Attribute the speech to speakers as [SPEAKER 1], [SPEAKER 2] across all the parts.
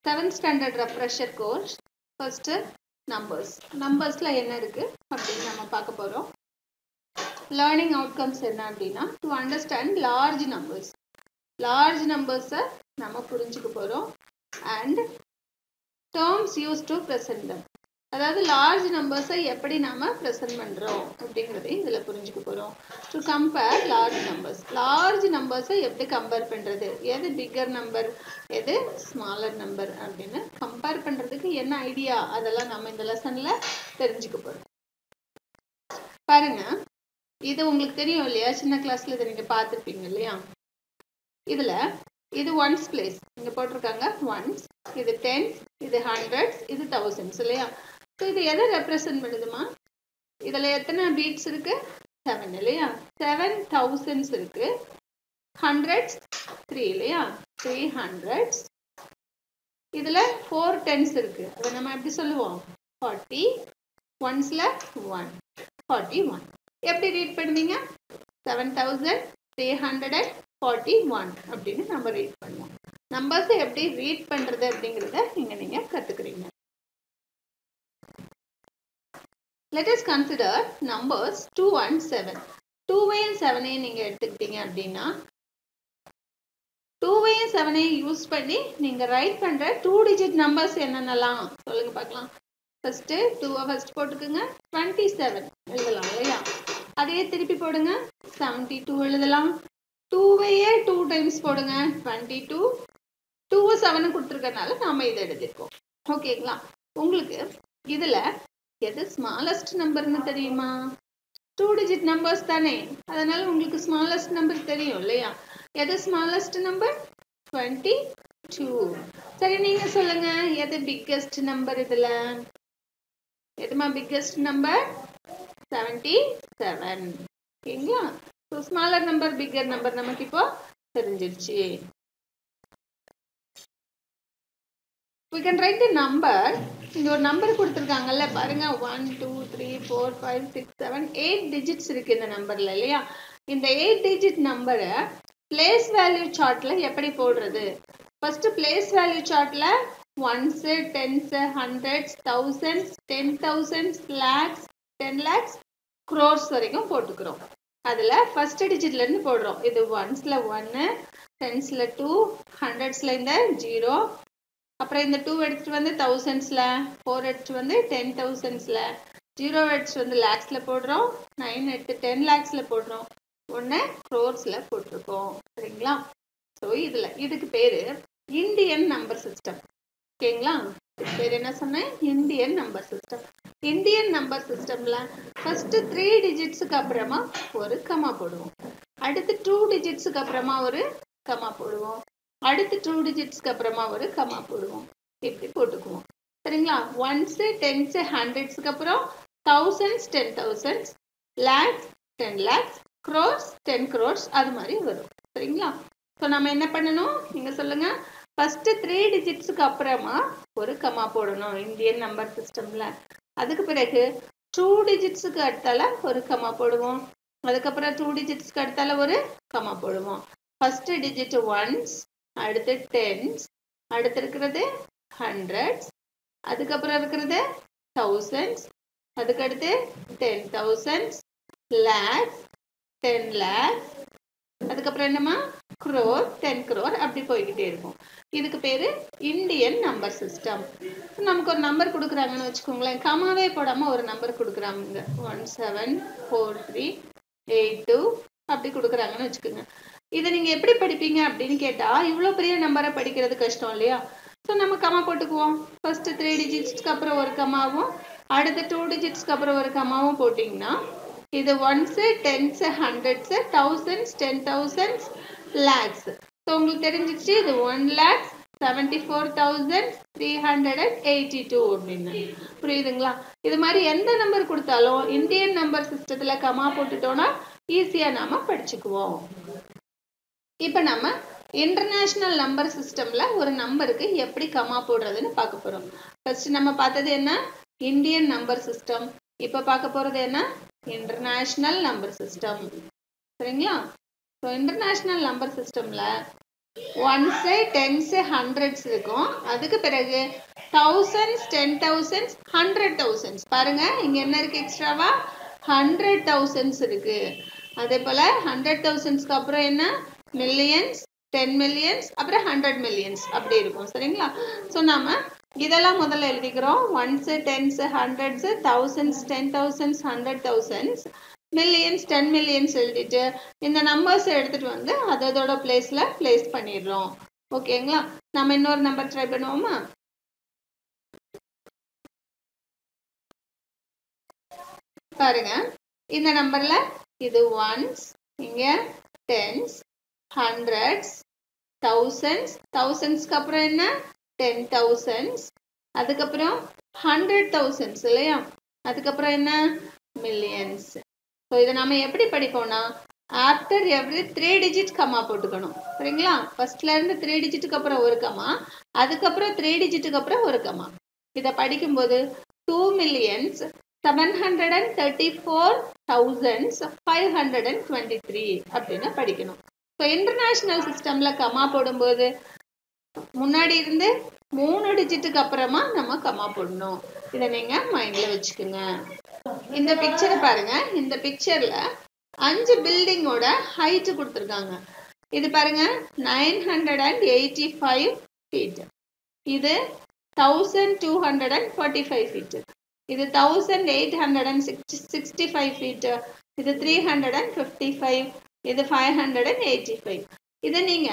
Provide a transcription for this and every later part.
[SPEAKER 1] Seventh standard refresher course first numbers நம்பர்ஸில் என்ன இருக்குது அப்படின்னு நம்ம பார்க்க போகிறோம் லேர்னிங் அவுட்கம்ஸ் என்ன அப்படின்னா to understand large numbers large நம்பர்ஸை நம்ம புரிஞ்சுக்க போகிறோம் and terms use to present them அதாவது லார்ஜ் நம்பர்ஸை எப்படி நாம ப்ரெசென்ட் பண்ணுறோம் அப்படிங்கிறதையும் இதில் புரிஞ்சுக்க போகிறோம் to compare large numbers large நம்பர்ஸை எப்படி கம்பேர் பண்ணுறது எது பிக்கர் நம்பர் எது ஸ்மாலர் நம்பர் அப்படின்னு கம்பேர் பண்ணுறதுக்கு என்ன ஐடியா அதெல்லாம் நம்ம இந்த லெசனில் தெரிஞ்சுக்க போகிறோம் பாருங்க இது உங்களுக்கு தெரியும் இல்லையா சின்ன கிளாஸ்ல இதை நீங்கள் பார்த்துருப்பீங்க இல்லையா இதில் இது ஒன்ஸ் பிளேஸ் இங்கே போட்டிருக்காங்க ஒன்ஸ் இது டென்ஸ் இது ஹண்ட்ரட்ஸ் இது தௌசண்ட்ஸ் இல்லையா ஸோ இது எதை ரெப்ரசன்ட் பண்ணுதுமா இதில் எத்தனை பீட்ஸ் இருக்கு செவன் இல்லையா செவன் தௌசண்ட்ஸ் இருக்கு ஹண்ட்ரட்ஸ் த்ரீ இல்லையா த்ரீ ஹண்ட்ரட்ஸ் இதில் ஃபோர் டென்ஸ் இருக்கு அதை நம்ம எப்படி சொல்லுவோம் ஃபார்ட்டி ஒன்ஸில் ஒன் ஃபார்ட்டி ஒன் எப்படி ரீட் பண்ணுவீங்க seven thousand three hundred and forty one அப்படின்னு நம்ம ரீட் பண்ணுவோம் நம்பர்ஸை எப்படி ரீட் பண்ணுறது அப்படிங்கிறத இங்கே நீங்கள் கற்றுக்குறீங்க let is consider numbers two and seven டூவையும் செவனையும் நீங்கள் எடுத்துக்கிட்டீங்க அப்படின்னா டூவையும் செவனையும் யூஸ் பண்ணி நீங்கள் ரைட் பண்ணுற டூ டிஜிட் நம்பர்ஸ் என்னென்னலாம் சொல்லுங்க பார்க்கலாம் ஃபஸ்ட்டு டூவை ஃபஸ்ட் போட்டுக்கோங்க டுவெண்ட்டி செவன் எழுதலாம் இல்லையா அதே திருப்பி போடுங்க செவன்ட்டி டூ எழுதலாம் டூவையே டூ டைம்ஸ் போடுங்க டுவெண்ட்டி டூ டூ செவனு கொடுத்துருக்கனால நாம இதை எழுதியிருக்கோம் ஓகேங்களா உங்களுக்கு இதில் எது ஸ்மாலஸ்ட் நம்பர்னு தெரியுமா டூ டிஜிட் நம்பர்ஸ் தானே அதனால உங்களுக்கு ஸ்மாலஸ்ட் நம்பர் தெரியும் இல்லையா எது ஸ்மாலஸ்ட் நம்பர் டுவெண்ட்டி டூ சரி நீங்க சொல்லுங்க எது பிக்கஸ்ட் நம்பர் இதுல எதுமா பிக்கஸ்ட் நம்பர் செவன்டி செவன் ஓகேங்களா so smaller number bigger number நமக்கு இப்போ தெரிஞ்சிருச்சு we can write the number இங்க ஒரு நம்பர் கொடுத்துருக்காங்கல்ல பாருங்க one two three four five six seven eight digits இருக்கு இந்த நம்பர்ல இல்லையா இந்த எயிட் டிஜிட் நம்பரை பிளேஸ் வேல்யூ சார்ட்ல எப்படி போடுறது ஃபர்ஸ்ட் பிளேஸ் வேல்யூ சார்ட்ல ones tens hundreds thousands ten thousands lakhs ten lakhs crores வரைக்கும் போட்டுக்கிறோம் அதில் ஃபர்ஸ்ட் டிஜிட்ல இருந்து போடுறோம் இது ஒன்ஸ்ல ஒன்று டென்ஸ்ல டூ ஹண்ட்ரட்ஸ்ல இந்த ஜீரோ அப்புறம் இந்த டூ எடுத்துட்டு வந்து தௌசண்ட்ஸ்ல ஃபோர் எடுத்துட்டு வந்து டென் தௌசண்ட்ஸ்ல ஜீரோ எடுத்துட்டு வந்து லேக்ஸ்ல போடுறோம் நைன் எடுத்து டென் லேக்ஸ்ல போடுறோம் ஒன்று க்ரோர்ஸ்ல போட்டிருக்கோம் சரிங்களா ஸோ இதுல இதுக்கு பேரு இந்தியன் நம்பர் சிஸ்டம் ஓகேங்களா இதுக்கு பேர் என்ன சொன்னேன் Indian number system Indian number சிஸ்டம்ல ஃபர்ஸ்ட் த்ரீ டிஜிட்ஸுக்கு அப்புறமா ஒரு கமா போடுவோம் அடுத்து டூ டிஜிட்ஸுக்கு அப்புறமா ஒரு கமா போடுவோம் அடுத்து டூ டிஜிட்ஸ்க்கு அப்புறமா ஒரு கமா போடுவோம் இப்படி போட்டுக்குவோம் சரிங்களா ஒன்ஸு டென்ஸு ஹண்ட்ரட்ஸ்க்கு அப்புறம் thousands ten thousands lakhs ten lakhs crores ten crores அது மாதிரி வரும் சரிங்களா ஸோ நம்ம என்ன பண்ணணும் நீங்கள் சொல்லுங்க ஃபர்ஸ்ட் த்ரீ டிஜிட்ஸுக்கு அப்புறமா ஒரு கமா போடணும் இந்தியன் நம்பர் சிஸ்டம்ல அதுக்கு பிறகு டூ டிஜிட்ஸுக்கு அடுத்தால ஒரு கமா போடுவோம் அதுக்கப்புறம் டூ டிஜிட்ஸ்க்கு அடுத்தால ஒரு கமா போடுவோம் ஃபர்ஸ்ட் டிஜிட் ஒன்ஸ் அடுத்து டென்ஸ் அடுத்து இருக்கிறது ஹண்ட்ரட்ஸ் அதுக்கப்புறம் இருக்கிறது தௌசண்ட்ஸ் அதுக்கடுத்து ten thousands lakhs ten lakhs அதுக்கப்புறம் என்னம்மா க்ரோர் டென் க்ரோர் அப்படி போய்கிட்டே இருக்கும் இதுக்கு பேர் இந்தியன் நம்பர் சிஸ்டம் நமக்கு ஒரு நம்பர் கொடுக்குறாங்கன்னு வச்சுக்கோங்களேன் கமாவே போடாமல் ஒரு நம்பர் கொடுக்குறாங்க one seven four three eight two அப்படி கொடுக்குறாங்கன்னு வச்சுக்கோங்க இதை நீங்கள் எப்படி படிப்பீங்க அப்படின்னு கேட்டால் இவ்வளோ பெரிய நம்பரை படிக்கிறது கஷ்டம் இல்லையா ஸோ நம்ம கமா போட்டுக்குவோம் ஃபர்ஸ்ட் த்ரீ டிஜிட்ஸ்க்கு அப்புறம் ஒரு கமாவும் அடுத்த டூ டிஜிட்ஸ்க்கு அப்புறம் ஒரு கமாவும் போட்டிங்கன்னா இது ones tens hundreds thousands ten thousands lakhs so உங்களுக்கு தெரிஞ்சிச்சு இது one lakhs seventy four thousand three hundred and eighty two அப்படின்னு புரியுதுங்களா இது மாதிரி எந்த நம்பர் கொடுத்தாலும் இந்தியன் நம்பர் சிஸ்டத்தில் கமா போட்டுட்டோம்னா ஈஸியாக நாம படிச்சுக்குவோம் இப்போ நம்ம இன்டர்நேஷ்னல் நம்பர் சிஸ்டமில் ஒரு நம்பருக்கு எப்படி கமா போடுறதுன்னு பார்க்க போகிறோம் ஃபர்ஸ்ட் நம்ம பார்த்தது என்ன இந்தியன் நம்பர் சிஸ்டம் இப்போ பார்க்க போகிறது என்ன இன்டர்நேஷ்னல் நம்பர் சிஸ்டம் சரிங்களா ஸோ இன்டர்நேஷ்னல் நம்பர் சிஸ்டமில் ஒன்ஸு டென்ஸு ஹண்ட்ரட்ஸ் இருக்கும் அதுக்கு பிறகு thousands ten thousands hundred thousands பாருங்க இங்க என்ன இருக்கு எக்ஸ்ட்ராவா ஹண்ட்ரட் தௌசண்ட்ஸ் இருக்கு அதே போல ஹண்ட்ரட் தௌசண்ட்ஸ்க்கு அப்புறம் என்ன மில்லியன்ஸ் டென் மில்லியன்ஸ் அப்புறம் ஹண்ட்ரட் மில்லியன்ஸ் அப்படி இருக்கும் சரிங்களா ஸோ நாம இதெல்லாம் முதல்ல எழுதிக்கிறோம் ones tens hundreds thousands ten thousands hundred thousands millions ten millions எழுதிட்டு இந்த நம்பர்ஸ் எடுத்துட்டு வந்து அதோட பிளேஸ்ல பிளேஸ் பண்ணிடுறோம் ஓகேங்களா நம்ம இன்னொரு நம்பர் ட்ரை பண்ணுவோமா பாருங்க இந்த நம்பர்ல இது ஒன்ஸ் இங்க டென்ஸ் ஹண்ட்ரட்ஸ் தௌசண்ட்ஸ் தௌசண்ட்ஸ்க்கு அப்புறம் என்ன டென் தௌசண்ட்ஸ் அதுக்கப்புறம் ஹண்ட்ரட் தௌசண்ட்ஸ் இல்லையா அதுக்கப்புறம் என்ன மில்லியன்ஸ் ஸோ இதை நம்ம எப்படி படிப்போம்னா after every three digit comma போட்டுக்கணும் சரிங்களா ஃபர்ஸ்ட்ல இருந்து த்ரீ டிஜிட்டுக்கு அப்புறம் ஒரு கமா அதுக்கப்புறம் த்ரீ டிஜிட்டுக்கு அப்புறம் ஒரு கமா இதை படிக்கும்போது two millions seven hundred and thirty four thousands five hundred and twenty three அப்படின்னு படிக்கணும் ஸோ இன்டர்நேஷ்னல் சிஸ்டம்ல கமா போடும்போது முன்னாடி இருந்து மூணு டிஜிட்டுக்கு அப்புறமா நம்ம கமா போடணும் இதை நீங்க மைண்ட்ல வச்சுக்கோங்க இந்த பிக்சரை பாருங்க இந்த பிக்சர்ல அஞ்சு பில்டிங்கோட ஹைட் கொடுத்துருக்காங்க இது பாருங்க nine hundred and eighty five feet இது thousand two hundred and forty five feet இது thousand eight hundred and sixty sixty five feet இது three hundred and fifty five இது five hundred and eighty five இதை நீங்க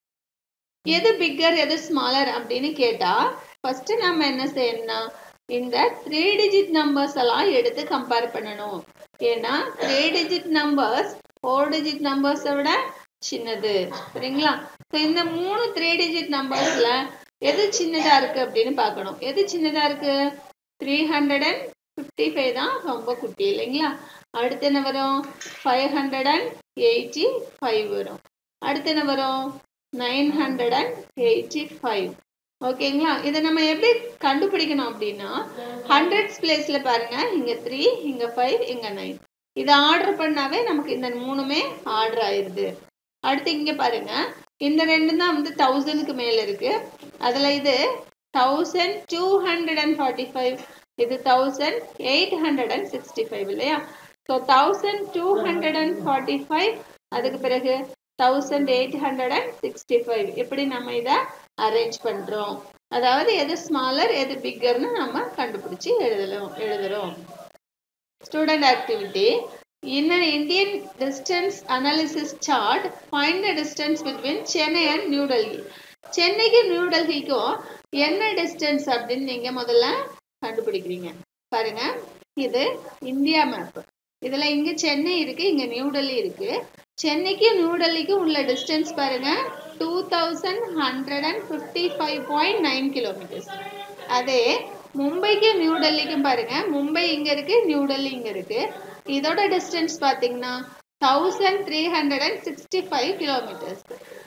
[SPEAKER 1] எது bigger எது smaller அப்படின்னு கேட்டா ஃபர்ஸ்ட் நம்ம என்ன செய்யணும்னா இந்த த்ரீ டிஜிட் நம்பர்ஸ் எல்லாம் எடுத்து கம்பேர் பண்ணணும் ஏன்னா three digit numbers four digit நம்பர்ஸை விட சின்னது சரிங்களா ஸோ இந்த மூணு த்ரீ டிஜிட் நம்பர்ஸ்ல எது சின்னதா இருக்கு அப்படின்னு பார்க்கணும் எது சின்னதா இருக்கு three hundred and fifty five தான் ரொம்ப குட்டி இல்லைங்களா அடுத்து என்ன வரும் five hundred and eighty five வரும் அடுத்து என்ன வரும் nine hundred and eighty five ஓகேங்களா இதை நம்ம எப்படி கண்டுபிடிக்கணும் அப்படின்னா ஹண்ட்ரட்ஸ் பிளேஸ்ல பாருங்க இங்க த்ரீ இங்க ஃபைவ் இங்க நைன் இதை ஆர்டர் பண்ணாவே நமக்கு இந்த மூணுமே ஆர்டர் ஆயிருது அடுத்து இங்க பாருங்க இந்த ரெண்டு தான் வந்து தௌசண்ட்க்கு மேல இருக்கு அதுல இது thousand two hundred and forty five இது thousand eight hundred and sixty five இல்லையா so thousand two hundred and forty five அதுக்கு பிறகு thousand eight hundred and sixty five இப்படி நம்ம இதை அரேஞ்ச் பண்றோம் அதாவது எது ஸ்மாலர் எது பிக்கர்னு நம்ம கண்டுபிடிச்சு எழுதலாம் எழுதுறோம் student activity In an Indian distance analysis chart, find the distance between Chennai and New Delhi. சென்னைக்கும் நியூ டெல்லிக்கும் என்ன டிஸ்டன்ஸ் அப்படின்னு நீங்க முதல்ல கண்டுபிடிக்கிறீங்க பாருங்க இது இந்தியா மேப் இதுல இங்க சென்னை இருக்கு இங்க நியூ டெல்லி இருக்கு சென்னைக்கும் நியூ டெல்லிக்கும் உள்ள டிஸ்டன்ஸ் பாருங்க two thousand hundred and fifty five point nine kilometres அதே மும்பைக்கும் நியூ டெல்லிக்கும் பாருங்க மும்பை இங்க இருக்கு நியூ டெல்லி இங்க இருக்கு இதோட டிஸ்டன்ஸ் பாத்தீங்கன்னா thousand three hundred and sixty five kilometres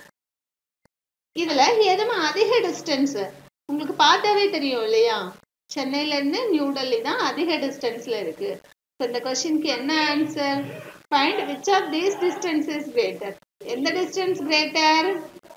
[SPEAKER 1] இதுல எதுவும் அதிக டிஸ்டன்ஸ் உங்களுக்கு பார்த்தாவே தெரியும் இல்லையா சென்னையில இருந்து நியூ டெல்லி தான் அதிக டிஸ்டன்ஸ்ல இருக்கு So, இந்த கொஸ்டினுக்கு என்ன answer find which of these distance is greater எந்த டிஸ்டன்ஸ் கிரேட்டர்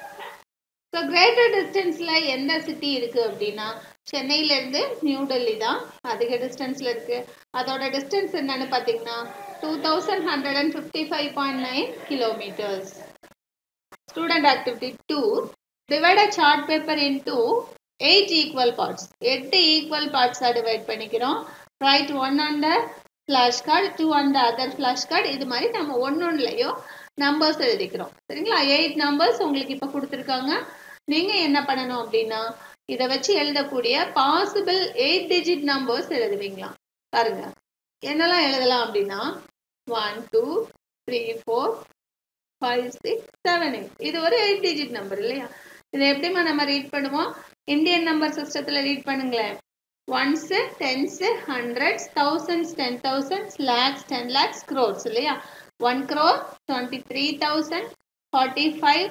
[SPEAKER 1] ஸோ கிரேட்டர் டிஸ்டன்ஸ்ல எந்த சிட்டி இருக்கு அப்படின்னா சென்னையில இருந்து நியூ டெல்லி தான் அதிக டிஸ்டன்ஸ்ல இருக்கு அதோட டிஸ்டன்ஸ் என்னன்னு பாத்தீங்கன்னா two thousand hundred and fifty five point nine kilometres student activity two divide a chart paper into eight equal parts எட்டு ஈக்குவல் பார்ட்ஸாக டிவைட் பண்ணிக்கிறோம் write one on the flash card two on the other flash card இது மாதிரி நம்ம ஒன்னொன்னுலையும் numbers எழுதிக்கிறோம் சரிங்களா eight numbers உங்களுக்கு இப்போ கொடுத்துருக்காங்க நீங்கள் என்ன பண்ணணும் அப்படின்னா இதை வச்சு எழுதக்கூடிய பாசிபிள் எயிட் டிஜிட் நம்பர்ஸ் எழுதுவீங்களா பாருங்க என்னெல்லாம் எழுதலாம் அப்படின்னா one two three four five six seven eight இது ஒரு எயிட் டிஜிட் நம்பர் இல்லையா இதை எப்படிமா நம்ம ரீட் பண்ணுவோம் இந்தியன் நம்பர் சிஸ்டத்தில் ரீட் பண்ணுங்களேன் ones tens hundreds thousands ten thousands lakhs ten lakhs crores இல்லையா one crore twenty three thousand forty five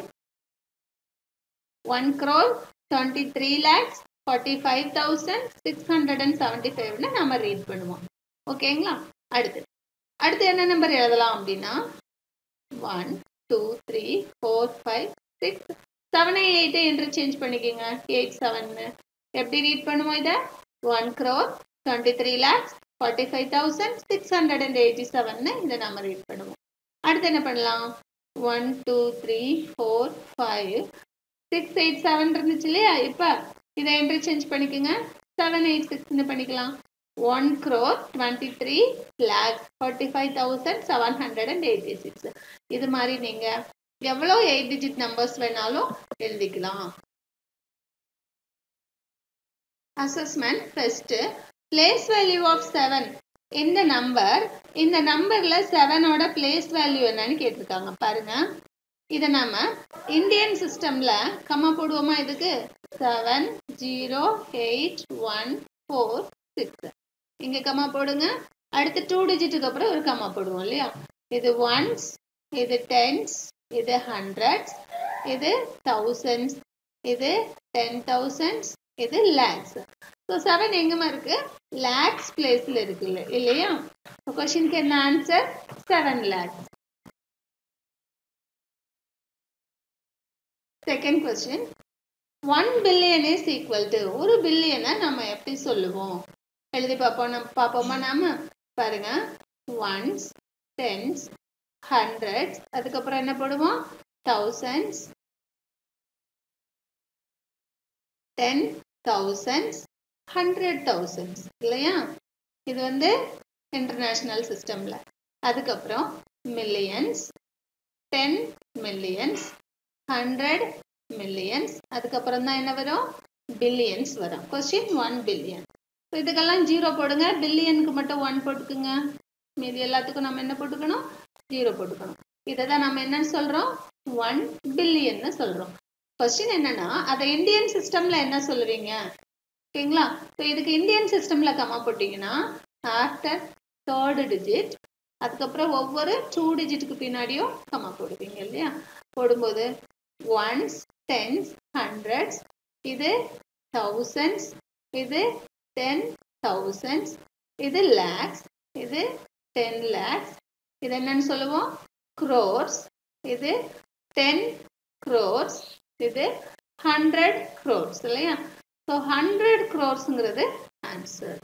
[SPEAKER 1] one crore twenty three lakhs forty five thousand six hundred and seventy ஃபைவ்னு நம்ம ரீட் பண்ணுவோம் ஓகேங்களா அடுத்து அடுத்து என்ன நம்பர் எழுதலாம் அப்படின்னா one two three four five six seven எயிட்டை இன்டர்சேஞ்ச் பண்ணிக்கோங்க எயிட் செவன்னு எப்படி ரீட் பண்ணுவோம் இதை one crore twenty three lakhs forty five thousand six hundred and eighty செவன்னு இதை நம்ம ரீட் பண்ணுவோம் அடுத்து என்ன பண்ணலாம் one two three four five six eight seven இருந்துச்சு இல்லையா இப்போ இதை இன்டர்சேஞ்ச் பண்ணிக்கோங்க செவன் எயிட் சிக்ஸ்னு பண்ணிக்கலாம் one crore twenty three lakhs forty five thousand seven hundred and eighty six இது மாதிரி நீங்கள் எவ்வளோ எயிட் டிஜிட் நம்பர்ஸ் வேணாலும் எழுதிக்கலாம் assessment first place value of seven இந்த நம்பர் இந்த நம்பர்ல செவனோட பிளேஸ் வேல்யூ என்னன்னு கேட்டிருக்காங்க பாருங்க இதை நாம இந்தியன் சிஸ்டம்ல கம்மா போடுவோமா இதுக்கு seven zero eight one four six இங்க கம்மா போடுங்க அடுத்து டூ டிஜிட்டுக்கு அப்புறம் ஒரு கம்மா போடுவோம் இல்லையா இது ஒன்ஸ் இது டென்ஸ் இது ஹண்ட்ரட்ஸ் இது தௌசண்ட்ஸ் இது டென் தௌசண்ட்ஸ் இது லேக்ஸ் ஸோ செவன் எங்கம்மா இருக்கு லேக்ஸ் பிளேஸ்ல இருக்கு இல்லையா கொஸ்டினுக்கு என்ன answer seven lakhs second question one billion is equal to ஒரு பில்லியனை நம்ம எப்படி சொல்லுவோம் எழுதி பார்ப்போம் நம்ம பார்ப்போமா நாம பாருங்க ஒன்ஸ் டென்ஸ் ஹண்ட்ரட்ஸ் அதுக்கப்புறம் என்ன போடுவோம் thousands ten thousands hundred thousands இல்லையா இது வந்து இன்டர்நேஷ்னல் சிஸ்டமில் அதுக்கப்புறம் millions ten millions hundred millions அதுக்கப்புறம் தான் என்ன வரும் பில்லியன்ஸ் வரும் கொஸ்டின் ஒன் பில்லியன் இதுக்கெல்லாம் ஜீரோ போடுங்க பில்லியனுக்கு மட்டும் ஒன் போட்டுக்குங்க மீதி எல்லாத்துக்கும் நம்ம என்ன போட்டுக்கணும் ஜீரோ போட்டுக்கணும் இதை தான் நம்ம என்னன்னு சொல்கிறோம் ஒன் பில்லியன்னு சொல்கிறோம் கொஸ்டின் என்னன்னா அதை இந்தியன் சிஸ்டம்ல என்ன சொல்லுவீங்க ஓகேங்களா ஸோ இதுக்கு இந்தியன் சிஸ்டம்ல கம்மா போட்டிங்கன்னா ஆஃப்டர் தேர்டு டிஜிட் அதுக்கப்புறம் ஒவ்வொரு டூ டிஜிட்டுக்கு பின்னாடியும் கம்மா போடுவீங்க இல்லையா போடும்போது ஒன்ஸ் டென்ஸ் ஹண்ட்ரட்ஸ் இது தௌசண்ட்ஸ் இது டென் தௌசண்ட்ஸ் இது லேக்ஸ் இது டென் லேக்ஸ் இது என்னன்னு சொல்லுவோம் க்ரோர்ஸ் இது டென் க்ரோர்ஸ் இது ஹண்ட்ரட் க்ரோர்ஸ் இல்லையா ஸோ ஹண்ட்ரட் க்ரோர்ஸுங்கிறது answer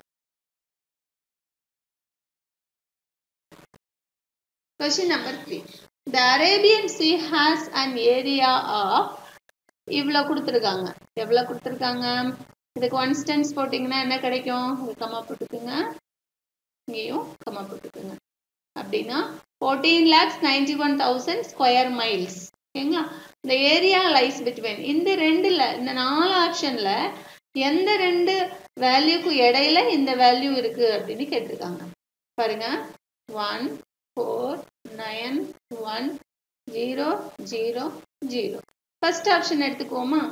[SPEAKER 1] question number three the Arabian Sea has an area of இவ்வளோ கொடுத்துருக்காங்க எவ்வளோ கொடுத்துருக்காங்க இதுக்கு ஒன் ஸ்டென்ஸ் போட்டிங்கன்னா என்ன கிடைக்கும் இது கம்மா போட்டுக்குங்க இங்கேயும் கம்மா போட்டுக்குங்க அப்படின்னா fourteen lakhs ninety one thousand square miles ஓகேங்களா இந்த ஏரியா லைஸ் பிட்வீன் இந்த ரெண்டுல இந்த நாலு ஆப்ஷன்ல எந்த ரெண்டு வேல்யூக்கு இடையில இந்த வேல்யூ இருக்கு அப்படின்னு கேட்டிருக்காங்க பாருங்க one four nine one zero zero zero first option எடுத்துக்குவோமா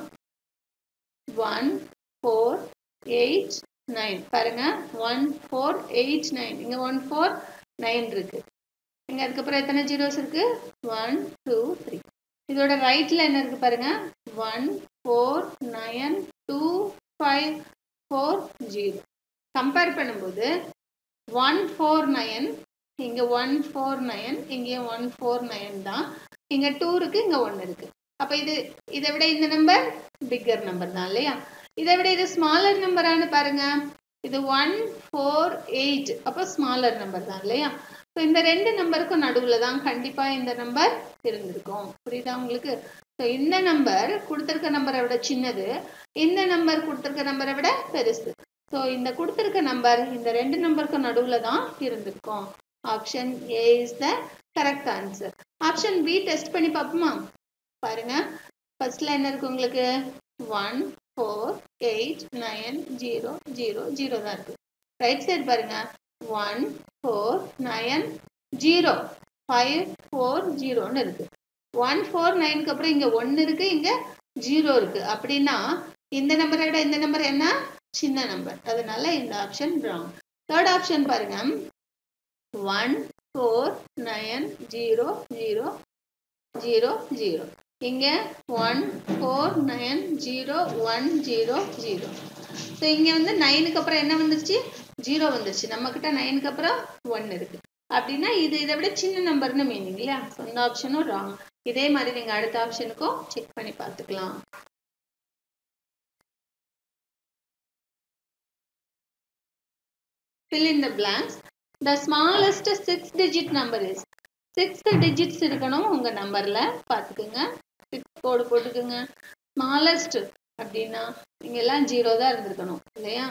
[SPEAKER 1] ஒன் ஃபோர் எயிட் நைன் பாருங்க ஒன் ஃபோர் எயிட் நைன் இங்க ஒன் ஃபோர் நைன் இருக்கு இங்க அதுக்கப்புறம் எத்தனை ஜீரோஸ் இருக்கு ஒன் டூ த்ரீ இதோட ரைட்ல என்ன இருக்கு பாருங்க one four nine two five four zero compare பண்ணும்போது ஒன் ஃபோர் நயன் இங்க ஒன் ஃபோர் நயன் இங்கேயும் ஒன் ஃபோர் நயன் தான் இங்க டூ இருக்கு இங்க ஒன் இருக்கு அப்ப இது இதை விட இந்த நம்பர் பிக்கர் நம்பர் தான் இல்லையா இதை விட இது ஸ்மாலர் நம்பரானு பாருங்க இது ஒன் ஃபோர் எயிட் அப்போ ஸ்மாலர் நம்பர் தான் இல்லையா ஸோ இந்த ரெண்டு நம்பருக்கும் நடுவில் தான் கண்டிப்பாக இந்த நம்பர் இருந்திருக்கும் புரியுதா உங்களுக்கு ஸோ இந்த நம்பர் கொடுத்துருக்க நம்பரை விட சின்னது இந்த நம்பர் கொடுத்துருக்க நம்பரை விட பெருசு ஸோ இந்த கொடுத்துருக்க நம்பர் இந்த ரெண்டு நம்பருக்கும் நடுவில் தான் இருந்திருக்கும் option A is the correct answer option B test பண்ணி பார்ப்போமா பாருங்க ஃபர்ஸ்ட்ல என்ன இருக்கு உங்களுக்கு one four eight nine zero zero zero தான் இருக்கு ரைட் சைடு பாருங்க one four nine zero five four ஜீரோன்னு இருக்கு ஒன் ஃபோர் நைனுக்கு அப்புறம் இங்க ஒன்று இருக்கு இங்க ஜீரோ இருக்கு அப்படின்னா இந்த நம்பரை விட இந்த நம்பர் என்ன சின்ன நம்பர் அதனால இந்த ஆப்ஷன் ராங் தேர்ட் ஆப்ஷன் பாருங்க one four nine zero zero zero zero இங்க one four nine zero one zero zero so இங்க வந்து நைனுக்கு அப்புறம் என்ன வந்துருச்சு ஜீரோ வந்துருச்சு நம்ம கிட்ட நைனுக்கு அப்புறம் ஒன் இருக்கு அப்படின்னா இது இதை விட சின்ன நம்பர்னு மீனிங் இல்லையா ஸோ இந்த ஆப்ஷனும் ராங் இதே மாதிரி நீங்க அடுத்த ஆப்ஷனுக்கும் செக் பண்ணி பார்த்துக்கலாம் fill in the blanks the smallest six digit number is six digits இருக்கணும் உங்க நம்பர்ல பாத்துக்குங்க சிக்ஸ் கோடு போட்டுக்குங்க ஸ்மாலஸ்ட் அப்படின்னா இங்க எல்லாம் ஜீரோ தான் இருந்திருக்கணும் இல்லையா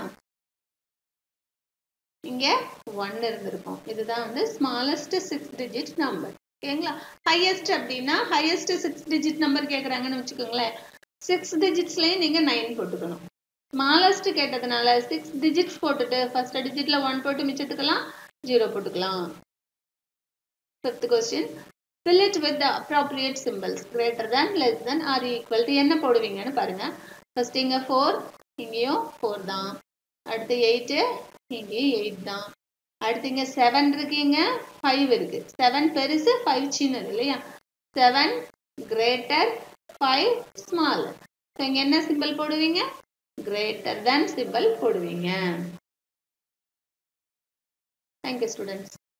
[SPEAKER 1] இங்க ஒன் இருந்திருக்கும் இதுதான் வந்து ஸ்மாலஸ்ட் சிக்ஸ் டிஜிட் நம்பர் ஓகேங்களா ஹையஸ்ட் அப்படின்னா ஹையஸ்ட் சிக்ஸ் டிஜிட் நம்பர் கேக்குறாங்கன்னு வச்சுக்கோங்களேன் சிக்ஸ் டிஜிட்ஸ்லயும் நீங்க நைன் போட்டுக்கணும் ஸ்மாலஸ்ட் கேட்டதுனால சிக்ஸ் டிஜிட்ஸ் போட்டுட்டு ஃபர்ஸ்ட் டிஜிட்ல ஒன் போட்டு மிச்சத்துக்கலாம் ஜீரோ போட்டுக்கலாம் fifth question fill it with the appropriate symbols greater than less than or equal to என்ன போடுவீங்கன்னு பாருங்க ஃபர்ஸ்ட் இங்க ஃபோர் இங்கேயும் ஃபோர் தான் அடுத்து எயிட்டு இங்கேயும் எயிட் தான் அடுத்து இங்க செவன் இருக்கீங்க ஃபைவ் இருக்கு செவன் பெருசு ஃபைவ் சின்னது இல்லையா seven greater five small so இங்க என்ன சிம்பிள் போடுவீங்க கிரேட்டர் than சிம்பிள் போடுவீங்க தேங்க்யூ ஸ்டூடெண்ட்ஸ்